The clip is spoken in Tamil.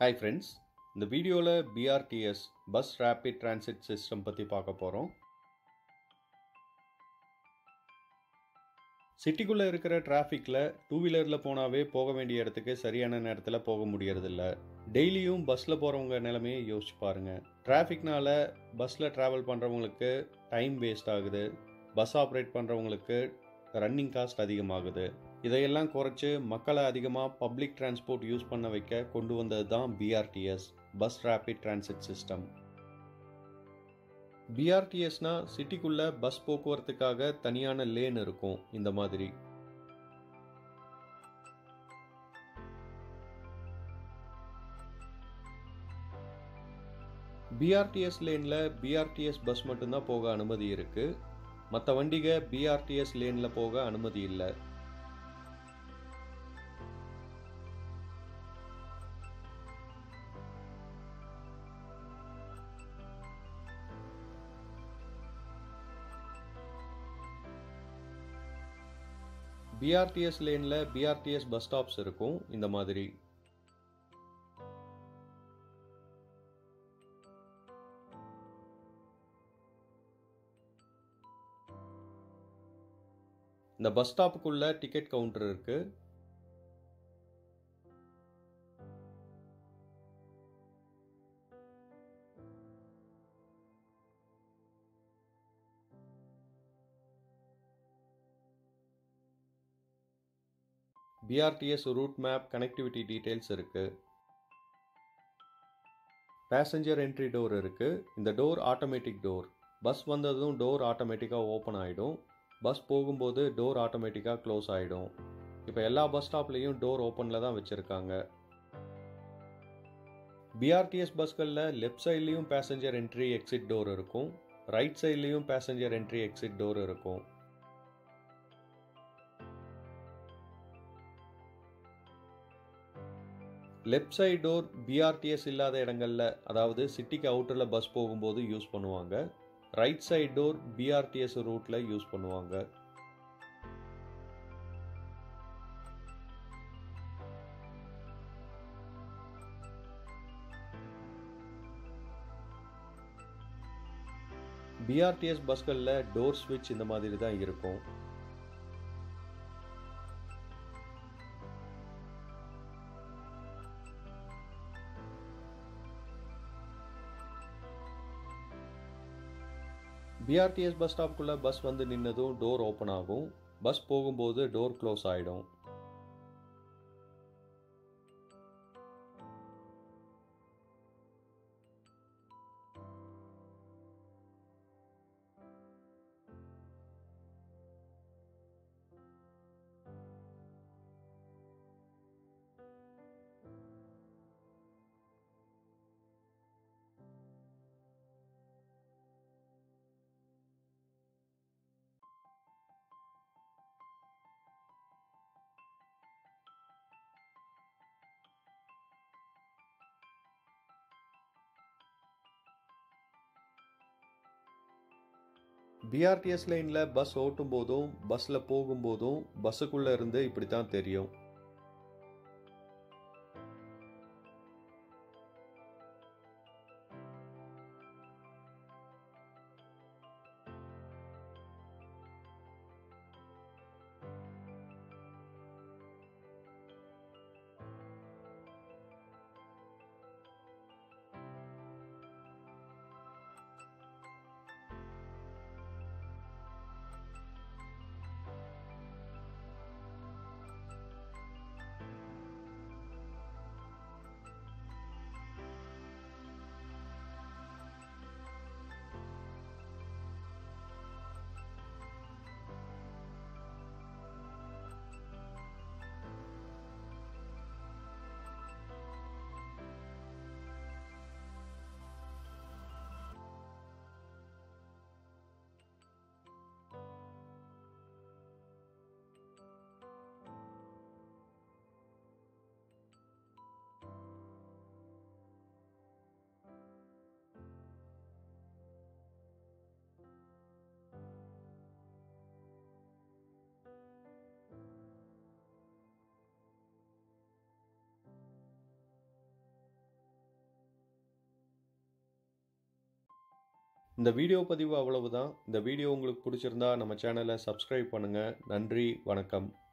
ஹாய் ஃப்ரெண்ட்ஸ் இந்த வீடியோவில் BRTS bus rapid transit system பற்றி பார்க்க போகிறோம் சிட்டிக்குள்ளே இருக்கிற டிராஃபிக்கில் டூ வீலரில் போனாவே போக வேண்டிய இடத்துக்கு சரியான நேரத்தில் போக முடியறதில்ல டெய்லியும் பஸ்ஸில் போகிறவங்க நிலைமையை யோசிச்சு பாருங்கள் டிராஃபிக்னால பஸ்ஸில் ட்ராவல் பண்ணுறவங்களுக்கு டைம் வேஸ்ட் ஆகுது பஸ் ஆப்ரேட் பண்ணுறவங்களுக்கு ரன்னிங் காஸ்ட் அதிகமாகுது இதையெல்லாம் குறைச்சு மக்களை அதிகமாக பப்ளிக் டிரான்ஸ்போர்ட் யூஸ் பண்ண வைக்க கொண்டு வந்தது தான் BRTS bus rapid transit system பிஆர்டிஎஸ்னா சிட்டிக்குள்ள பஸ் போக்குவரத்துக்காக தனியான லேன் இருக்கும் இந்த மாதிரி பிஆர்டிஎஸ் லேனில் பிஆர்டிஎஸ் பஸ் மட்டும்தான் போக அனுமதி இருக்கு மற்ற வண்டிக பிஆர்டிஎஸ் லேனில் போக அனுமதி இல்லை பிஆர்டிஎஸ் லேனில் பிஆர்டிஎஸ் பஸ் ஸ்டாப்ஸ் இருக்கும் இந்த மாதிரி இந்த பஸ் ஸ்டாப்புக்குள்ள டிக்கெட் கவுண்டர் இருக்கு BRTS route map connectivity details இருக்கு பேசஞ்சர் என்ட்ரி டோர் இருக்கு இந்த டோர் ஆட்டோமேட்டிக் டோர் பஸ் வந்ததும் டோர் ஆட்டோமேட்டிக்காக ஓப்பன் ஆகிடும் பஸ் போகும்போது டோர் ஆட்டோமேட்டிக்காக க்ளோஸ் ஆகிடும் இப்போ எல்லா பஸ் ஸ்டாப்லேயும் டோர் ஓப்பனில் தான் வச்சுருக்காங்க பிஆர்டிஎஸ் பஸ்களில் லெஃப்ட் சைட்லேயும் பேசஞ்சர் என்ட்ரி எக்ஸிட் டோர் இருக்கும் ரைட் சைட்லேயும் பேசஞ்சர் என்ட்ரி எக்ஸிட் டோர் இருக்கும் லெஃப்ட் சைட் டோர் பிஆர்டிஎஸ் இல்லாத இடங்கள்ல அதாவது சிட்டிக்கு அவுட்டரில் பஸ் போகும்போது யூஸ் பண்ணுவாங்க ரைட் சைட் டோர் பிஆர்டிஎஸ் ரூட்ல யூஸ் பண்ணுவாங்க பிஆர்டிஎஸ் பஸ்களில் டோர் ஸ்விட்ச் இந்த மாதிரி தான் இருக்கும் பிஆர்டிஎஸ் பஸ் ஸ்டாப்குள்ளே பஸ் வந்து நின்னதும் டோர் ஓப்பன் ஆகும் பஸ் போகும்போது டோர் க்ளோஸ் ஆகிடும் பிஆர்டிஎஸ் லைனில் பஸ் ஓட்டும் போதும் பஸ்ஸில் போகும்போதும் பஸ்ஸுக்குள்ளே இருந்து இப்படி தான் தெரியும் இந்த வீடியோ பதிவு அவ்வளவுதான் இந்த வீடியோ உங்களுக்கு பிடிச்சிருந்தா நம்ம சேனலை சப்ஸ்கிரைப் பண்ணுங்கள் நன்றி வணக்கம்